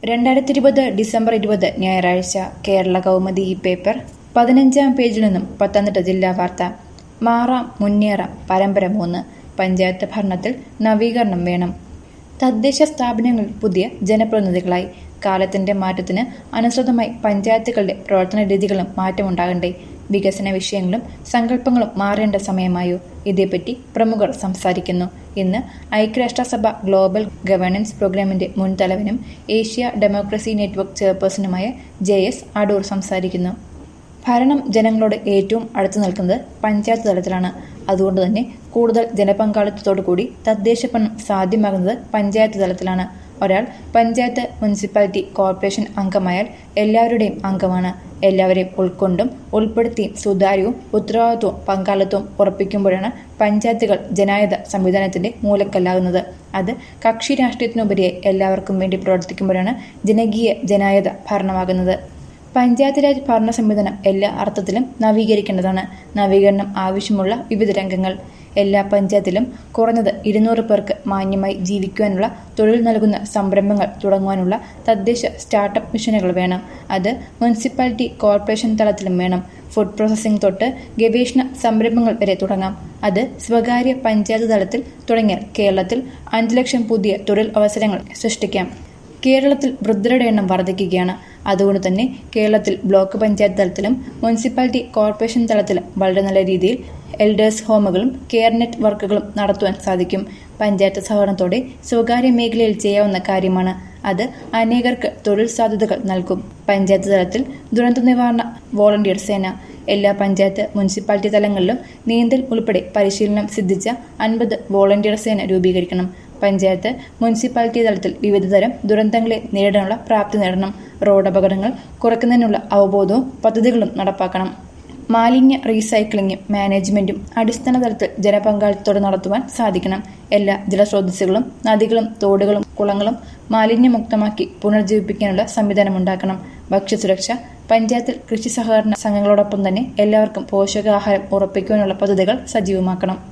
രണ്ടായിരത്തി ഇരുപത് ഡിസംബർ ഇരുപത് ഞായറാഴ്ച കേരള കൗമുദി ഈ പേപ്പർ പതിനഞ്ചാം പേജിൽ നിന്നും പത്തനംതിട്ട ജില്ലാ വാർത്ത മാറാം മുന്നേറാം പരമ്പര മൂന്ന് പഞ്ചായത്ത് ഭരണത്തിൽ നവീകരണം വേണം തദ്ദേശ സ്ഥാപനങ്ങളിൽ പുതിയ ജനപ്രതിനിധികളായി കാലത്തിന്റെ മാറ്റത്തിന് അനുസൃതമായി പഞ്ചായത്തുകളുടെ പ്രവർത്തന രീതികളും മാറ്റമുണ്ടാകണ്ടേ വികസന വിഷയങ്ങളും സങ്കല്പങ്ങളും മാറേണ്ട സമയമായോ ഇതേപ്പറ്റി പ്രമുഖർ സംസാരിക്കുന്നു ഇന്ന് ഐക്യരാഷ്ട്രസഭ ഗ്ലോബൽ ഗവേണൻസ് പ്രോഗ്രാമിന്റെ മുൻ തലവനും ഏഷ്യ ഡെമോക്രസി നെറ്റ്വർക്ക് ചെയർപേഴ്സണുമായ ജെ എസ് അടൂർ സംസാരിക്കുന്നു ഭരണം ജനങ്ങളോട് ഏറ്റവും അടുത്തു നിൽക്കുന്നത് പഞ്ചായത്ത് തലത്തിലാണ് അതുകൊണ്ട് തന്നെ കൂടുതൽ ജനപങ്കാളിത്തത്തോടു കൂടി തദ്ദേശ ഭരണം സാധ്യമാകുന്നത് പഞ്ചായത്ത് തലത്തിലാണ് ഒരാൾ പഞ്ചായത്ത് മുനിസിപ്പാലിറ്റി കോർപ്പറേഷൻ അംഗമായാൽ എല്ലാവരുടെയും അംഗമാണ് എല്ലാവരെയും ഉൾക്കൊണ്ടും ഉൾപ്പെടുത്തിയും സുതാര്യവും ഉത്തരവാദിത്വവും പങ്കാളിത്തവും ഉറപ്പിക്കുമ്പോഴാണ് പഞ്ചായത്തുകൾ ജനായത സംവിധാനത്തിന്റെ മൂലക്കല്ലാകുന്നത് അത് കക്ഷി രാഷ്ട്രീയത്തിനുപരിയായി എല്ലാവർക്കും വേണ്ടി പ്രവർത്തിക്കുമ്പോഴാണ് ജനകീയ ജനായത ഭരണമാകുന്നത് പഞ്ചായത്ത് രാജ് ഭരണ സംവിധാനം എല്ലാ അർത്ഥത്തിലും നവീകരിക്കേണ്ടതാണ് നവീകരണം ആവശ്യമുള്ള വിവിധ രംഗങ്ങൾ എല്ലാ പഞ്ചായത്തിലും കുറഞ്ഞത് ഇരുന്നൂറ് പേർക്ക് മാന്യമായി ജീവിക്കുവാനുള്ള തൊഴിൽ നൽകുന്ന സംരംഭങ്ങൾ തുടങ്ങുവാനുള്ള തദ്ദേശ സ്റ്റാർട്ടപ്പ് മിഷനുകൾ വേണം അത് മുനിസിപ്പാലിറ്റി കോർപ്പറേഷൻ തലത്തിലും വേണം ഫുഡ് പ്രോസസ്സിംഗ് തൊട്ട് ഗവേഷണ സംരംഭങ്ങൾ വരെ തുടങ്ങാം അത് സ്വകാര്യ പഞ്ചായത്ത് തലത്തിൽ തുടങ്ങിയാൽ കേരളത്തിൽ അഞ്ച് ലക്ഷം പുതിയ തൊഴിൽ അവസരങ്ങൾ സൃഷ്ടിക്കാം കേരളത്തിൽ വൃദ്ധരുടെ എണ്ണം വർദ്ധിക്കുകയാണ് അതുകൊണ്ട് തന്നെ കേരളത്തിൽ ബ്ലോക്ക് പഞ്ചായത്ത് തലത്തിലും മുനിസിപ്പാലിറ്റി കോർപ്പറേഷൻ തലത്തിലും വളരെ നല്ല രീതിയിൽ എൽഡേഴ്സ് ഹോമുകളും കെയർ നെറ്റ് വർക്കുകളും നടത്തുവാൻ സാധിക്കും പഞ്ചായത്ത് സഹകരണത്തോടെ സ്വകാര്യ മേഖലയിൽ ചെയ്യാവുന്ന കാര്യമാണ് അത് അനേകർക്ക് തൊഴിൽ സാധ്യതകൾ നൽകും പഞ്ചായത്ത് തലത്തിൽ ദുരന്ത നിവാരണ വോളണ്ടിയർ സേന എല്ലാ പഞ്ചായത്ത് മുനിസിപ്പാലിറ്റി തലങ്ങളിലും നീന്തൽ ഉൾപ്പെടെ പരിശീലനം സിദ്ധിച്ച അൻപത് വോളണ്ടിയർ സേന രൂപീകരിക്കണം പഞ്ചായത്ത് മുനിസിപ്പാലിറ്റി തലത്തിൽ വിവിധതരം ദുരന്തങ്ങളെ നേരിടാനുള്ള പ്രാപ്തി നേടണം റോഡ് അപകടങ്ങൾ കുറയ്ക്കുന്നതിനുള്ള അവബോധവും പദ്ധതികളും നടപ്പാക്കണം മാലിന്യ റീസൈക്ലിംഗും മാനേജ്മെന്റും അടിസ്ഥാന തലത്തിൽ ജനപങ്കാളിത്തത്തോടെ നടത്തുവാൻ സാധിക്കണം എല്ലാ ജലസ്രോതസ്സുകളും നദികളും തോടുകളും കുളങ്ങളും മാലിന്യമുക്തമാക്കി പുനർജീവിപ്പിക്കാനുള്ള സംവിധാനം ഉണ്ടാക്കണം ഭക്ഷ്യസുരക്ഷ പഞ്ചായത്തിൽ കൃഷി സഹകരണ സംഘങ്ങളോടൊപ്പം തന്നെ എല്ലാവർക്കും പോഷകാഹാരം ഉറപ്പിക്കുവാനുള്ള പദ്ധതികൾ സജീവമാക്കണം